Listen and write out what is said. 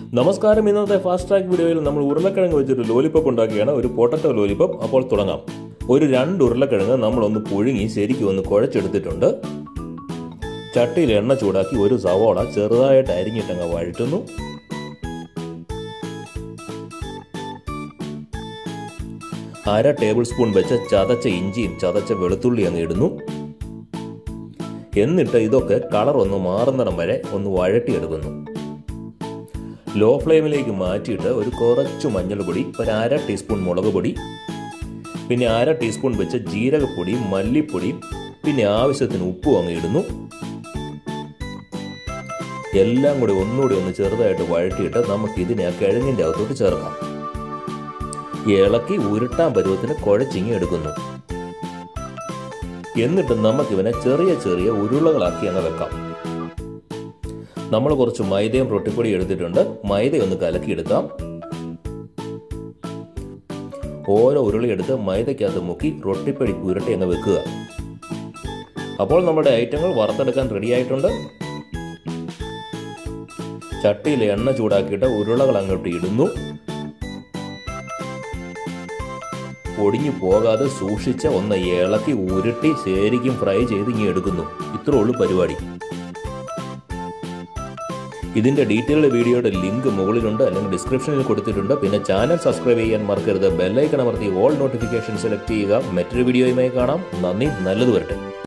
നമസ്കാരം ഇന്നത്തെ fast track വീഡിയോയിൽ നമ്മൾ ഉരുളക്കിഴങ്ങ് വെച്ചൊരു ലോലിപ്പപ്പ് ഉണ്ടാക്കിയാണ് ഒരു പൊട്ടറ്റോ ലോലിപ്പപ്പ് അപ്പോൾ തുടങ്ങാം ഒരു രണ്ട് ഉരുളക്കിഴങ്ങ് നമ്മളൊന്ന് പുഴുങ്ങി ശരിക്കും ഒന്ന് കുഴച്ചെടുത്തിട്ടുണ്ട് ചട്ടിയിൽ എണ്ണ ചൂടാക്കി ഒരു സവോള ചെറുതായിട്ട് അരിഞ്ഞിട്ടങ്ങ് വഴറ്റുന്നു അര ടേബിൾ സ്പൂൺ വെച്ച ചതച്ച ഇഞ്ചിയും ചതച്ച വെളുത്തുള്ളി അങ്ങ് ഇടുന്നു എന്നിട്ട് ഇതൊക്കെ കളർ ഒന്ന് മാറുന്നിടം വരെ ഒന്ന് വഴട്ടിയെടുക്കുന്നു ലോ ഫ്ലെയിമിലേക്ക് മാറ്റിയിട്ട് ഒരു കുറച്ച് മഞ്ഞൾപ്പൊടി ഒരു അര ടീസ്പൂൺ മുളക് പൊടി പിന്നെ അര ടീസ്പൂൺ വെച്ച ജീരകപ്പൊടി മല്ലിപ്പൊടി പിന്നെ ആവശ്യത്തിന് ഉപ്പും അങ്ങ് ഇടുന്നു എല്ലാം കൂടി ഒന്നുകൂടി ഒന്ന് ചെറുതായിട്ട് വഴറ്റിയിട്ട് നമുക്ക് ഇതിനെ ആ കിഴങ്ങിൻ്റെ അകത്തോട്ട് ചേർക്കാം ഇളക്കി ഉരുട്ടാൻ പരുവത്തിന് കുഴച്ചിങ്ങി എടുക്കുന്നു എന്നിട്ട് നമുക്കിവനെ ചെറിയ ചെറിയ ഉരുളകളാക്കി അങ്ങ് വെക്കാം നമ്മൾ കുറച്ച് മൈദയും റൊട്ടിപ്പൊടി എടുത്തിട്ടുണ്ട് മൈദ ഒന്ന് കലക്കിയെടുക്കാം ഓരോ ഉരുളിയെടുത്ത് മൈദയ്ക്കകത്ത് മുക്കി റൊട്ടിപ്പൊടി പുരട്ടി അങ്ങ് വെക്കുക അപ്പോൾ നമ്മുടെ ഐറ്റങ്ങൾ വറുത്തെടുക്കാൻ റെഡി ആയിട്ടുണ്ട് ചട്ടിയിൽ എണ്ണ ചൂടാക്കിയിട്ട് ഉരുളകൾ അങ്ങോട്ട് ഇടുന്നു പൊടിഞ്ഞു പോകാതെ സൂക്ഷിച്ച് ഒന്ന് ഇളക്കി ഉരുട്ടി ശരിക്കും ഫ്രൈ ചെയ്ത് ഇങ്ങനെ എടുക്കുന്നു ഇത്രേ ഉള്ളൂ പരിപാടി ഇതിന്റെ ഡീറ്റെയിൽഡ് വീഡിയോയുടെ ലിങ്ക് മുകളിലുണ്ട് അല്ലെങ്കിൽ ഡിസ്ക്രിപ്ഷനിൽ കൊടുത്തിട്ടുണ്ട് പിന്നെ ചാനൽ സബ്സ്ക്രൈബ് ചെയ്യാൻ മറക്കരുത് ബെല്ലൈക്കൺ അമർത്തി ഓൾ നോട്ടിഫിക്കേഷൻ സെലക്ട് ചെയ്യുക മറ്റൊരു വീഡിയോയുമായി കാണാം നന്ദി നല്ലത് വരട്ടെ